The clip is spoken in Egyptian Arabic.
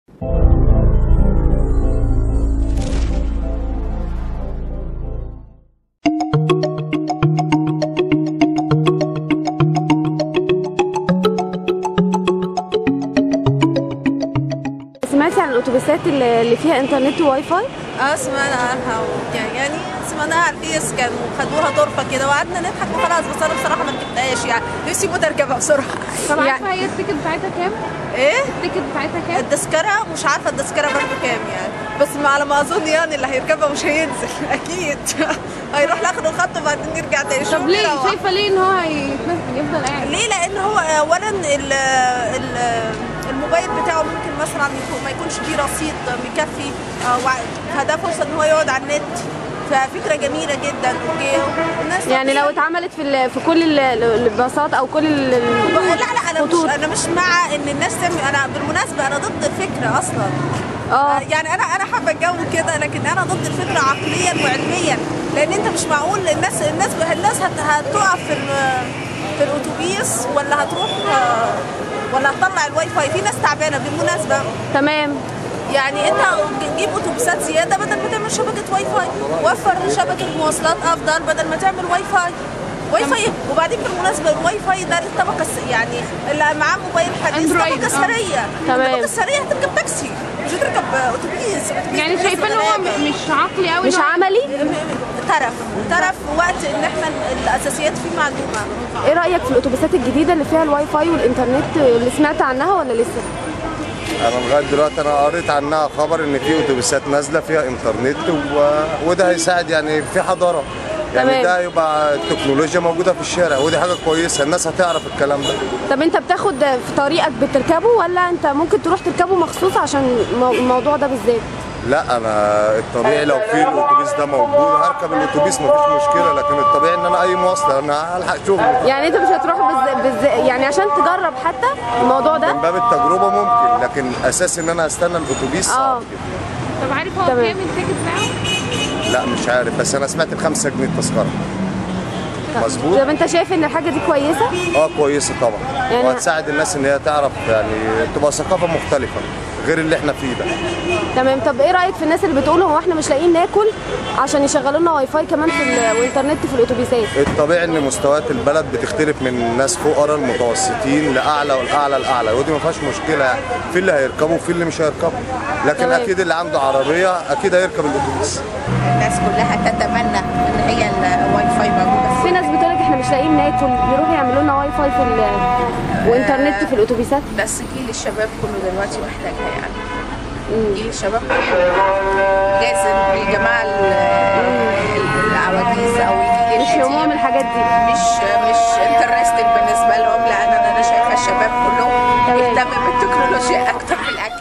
سمعتي عن الاتوبيسات اللي اللي فيها انترنت وواي فاي اه سمعنا عنها و- يعني سمعناها على الفيس كان وخدوها طرفه كده وقعدنا نضحك وخلاص بس انا بصراحه ما ركبتهاش يعني نفسي موت اركبها بسرعه طب يعني- عارفه هي التيكت بتاعتها كام؟ ايه التيكت بتاعتها كام؟ التذكره مش عارفه التذكره برضو كام يعني بس ما على ما اظن يعني اللي هيركبها مش هينزل اكيد هيروح لاخر الخط وبعدين يرجع تاني طب شوف ليه يروح. شايفه ليه ان هو هيتنفس يفضل قاعد؟ ليه لان هو اولا ال ال الموبايل بتاعه ممكن مثلا يكون ما يكونش فيه رصيد مكفي آه، وع- فده فرصه ان هو يقعد على النت ففكره جميله جدا اوكي الناس يعني لو اتعملت في ال- في كل ال- ال- الباصات او كل ال- ال- لا لا انا مش خطوط. انا مش مع ان الناس تعمل انا بالمناسبه انا ضد الفكره اصلا اه يعني انا انا حابه الجو كده لكن انا ضد الفكره عقليا وعلميا لان انت مش معقول الناس الناس الناس هت- هتقف في ال- في الاتوبيس ولا هتروح آه، ولا هتطلع الواي فاي في ناس تعبانه بالمناسبه تمام يعني انت جيب اتوبيسات زياده بدل ما تعمل شبكه واي فاي وفر شبكه مواصلات افضل بدل ما تعمل واي فاي واي فاي وبعدين بالمناسبه الواي فاي ده للطبقه الس- يعني اللي معاه موبايل حديث Android، الطبقه اه. الثريه تمام. الطبقه الثريه هتركب تاكسي مش هتركب اتوبيس أتوبيس يعني بالناس شايفه ان هو الغلابة. م- مش عقلي قوي مش عملي ترف ترف وقت ان احنا الاساسيات فيه معلومه ايه رايك في الاتوبيسات الجديده اللي فيها الواي فاي والانترنت اللي سمعت عنها ولا لسه انا لغايه دلوقتي انا قريت عنها خبر ان في اتوبيسات نازله فيها انترنت و... وده هيساعد يعني في حضاره يعني تمام. ده يبقى التكنولوجيا موجوده في الشارع ودي حاجه كويسه الناس هتعرف الكلام ده طب انت بتاخد في طريقك بتركبه ولا انت ممكن تروح تركبه مخصوص عشان المو- الموضوع ده بالذات لا انا الطبيعي لو في الاتوبيس ده موجود هركب الاتوبيس مفيش مشكله لكن الطبيعي ان انا اي مواصله انا هلحق شغلي يعني انت مش هتروح بالذات بالذات يعني عشان تجرب حتى الموضوع ده من باب التجربه ممكن لكن اساس ان انا استنى الاتوبيس اه. صعب جدا طب عارف هو تمام. كام التيكت بتاعه؟ لا مش عارف بس انا سمعت ب 5 جنيه التذكره مظبوط طب انت شايف ان الحاجه دي كويسه اه كويسه طبعا يعني- يعني وهتساعد الناس ان هي تعرف يعني تبقى ثقافه مختلفه غير اللي احنا فيه ده تمام طب ايه رايك في الناس اللي بتقول هو احنا مش لاقيين ناكل عشان يشغلوا لنا واي فاي كمان في ال- وانترنت في الاتوبيسات الطبيعي ان مستويات البلد بتختلف من ناس فقراء المتوسطين لاعلى والاعلى الاعلى ودي ما فيهاش مشكله يعني في اللي هيركبوا وفي اللي مش هيركبوا لكن تمام. اكيد اللي عنده عربيه اكيد هيركب الاتوبيس الناس كلها تتمنى ان هي الواي فاي موجوده في ناس بتقول لك احنا مش لاقيين ناكل يروحوا يعملوا لنا واي فاي في ال- وانترنت في الاتوبيسات بس جيل الشباب كله دلوقتي محتاجها يعني جيل الشباب كله لازم الجماعه ال- العواجيز او الجيل مش القديم يهمهم الحاجات دي مش مش انترستنج بالنسبه لهم لان انا شايفه الشباب كله تمام. يهتم بالتكنولوجيا اكتر من الاكل